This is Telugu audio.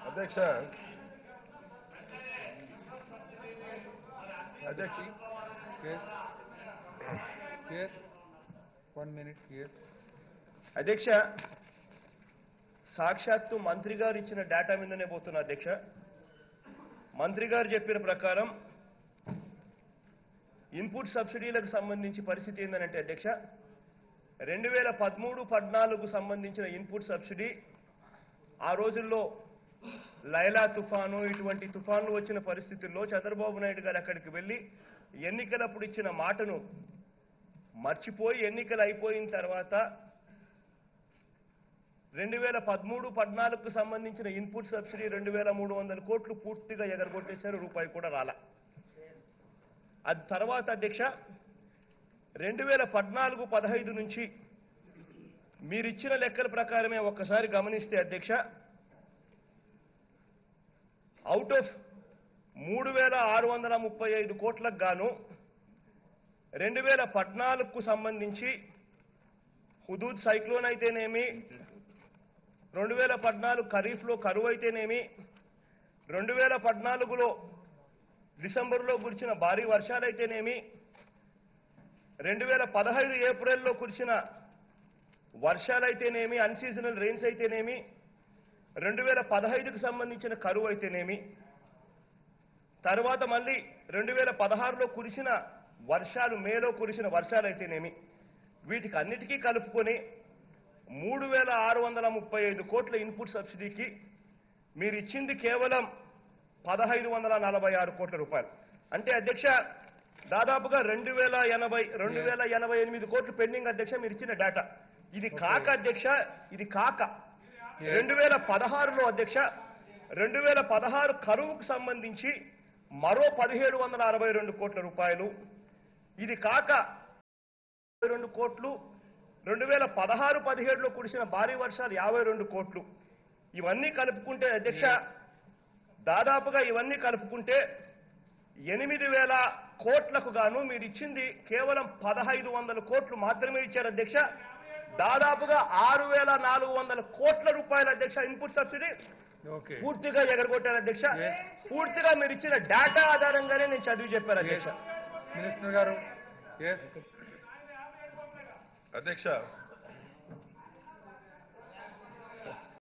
అధ్యక్ష అధ్యక్ష Yes. Yes. One minute, yes. అధ్యక్ష సాక్షాత్తు మంత్రి గారు ఇచ్చిన డేటా మీదనే పోతున్నా అధ్యక్ష మంత్రి గారు చెప్పిన ప్రకారం ఇన్పుట్ సబ్సిడీలకు సంబంధించి పరిస్థితి ఏంటంటే అధ్యక్ష రెండు వేల పదమూడు పద్నాలుగు సంబంధించిన ఇన్పుట్ సబ్సిడీ ఆ రోజుల్లో లైలా తుఫాను ఇటువంటి తుఫాన్లు వచ్చిన పరిస్థితుల్లో చంద్రబాబు నాయుడు గారు అక్కడికి వెళ్ళి ఎన్నికలప్పుడు ఇచ్చిన మాటను మర్చిపోయి ఎన్నికలు అయిపోయిన తర్వాత రెండు వేల పదమూడు పద్నాలుగుకు సంబంధించిన ఇన్పుట్ సబ్సిడీ రెండు వేల మూడు వందల కోట్లు పూర్తిగా ఎగరగొట్టేశారు రూపాయి కూడా రాల అది తర్వాత అధ్యక్ష రెండు వేల పద్నాలుగు పదహైదు నుంచి మీరిచ్చిన లెక్కల ప్రకారమే ఒక్కసారి గమనిస్తే అధ్యక్ష అవుట్ ఆఫ్ మూడు వేల ఆరు వందల ముప్పై ఐదు కోట్లకు గాను రెండు వేల పద్నాలుగుకు సంబంధించి హుదూద్ సైక్లోన్ అయితేనేమి రెండు వేల పద్నాలుగు ఖరీఫ్లో కరువు అయితేనేమి రెండు వేల పద్నాలుగులో డిసెంబర్లో కురిసిన భారీ వర్షాలైతేనేమి రెండు వేల పదహైదు ఏప్రిల్లో కురిసిన వర్షాలైతేనేమి అన్సీజనల్ రెయిన్స్ అయితేనేమి రెండు వేల పదహైదుకు సంబంధించిన కరువు అయితేనేమి తర్వాత మళ్ళీ రెండు వేల పదహారులో కురిసిన వర్షాలు మేలో కురిసిన వర్షాలు అయితేనేమి వీటికి అన్నిటికీ కలుపుకొని మూడు వేల ఆరు వందల ముప్పై ఐదు కోట్ల ఇన్పుట్ సబ్సిడీకి మీరు ఇచ్చింది కేవలం పదహైదు వందల నలభై ఆరు కోట్ల రూపాయలు అంటే అధ్యక్ష దాదాపుగా రెండు వేల ఎనభై రెండు వేల ఎనభై ఎనిమిది కోట్లు పెండింగ్ అధ్యక్ష మీరు ఇచ్చిన డేటా ఇది కాక అధ్యక్ష ఇది కాక రెండు వేల పదహారులో అధ్యక్ష రెండు వేల పదహారు కరువుకు సంబంధించి మరో పదిహేడు వందల అరవై రెండు కోట్ల రూపాయలు ఇది కాక యాభై రెండు కోట్లు రెండు వేల పదహారు పదిహేడులో కురిసిన భారీ వర్షాలు యాభై రెండు కోట్లు ఇవన్నీ కలుపుకుంటే అధ్యక్ష దాదాపుగా ఇవన్నీ కలుపుకుంటే ఎనిమిది వేల కోట్లకు గాను మీరు ఇచ్చింది కేవలం పదహైదు వందల కోట్లు మాత్రమే ఇచ్చారు అధ్యక్ష దాదాపుగా ఆరు వేల నాలుగు వందల కోట్ల రూపాయల అధ్యక్ష ఇన్పుట్ సబ్సిడీ Okay. పూర్తిగా ఎగరగొట్టారు అధ్యక్ష Yes. పూర్తిగా మీరు ఇచ్చిన డేటా ఆధారంగానే నేను చదివి చెప్పాను అధ్యక్ష Minister గారు. Yes. అధ్యక్ష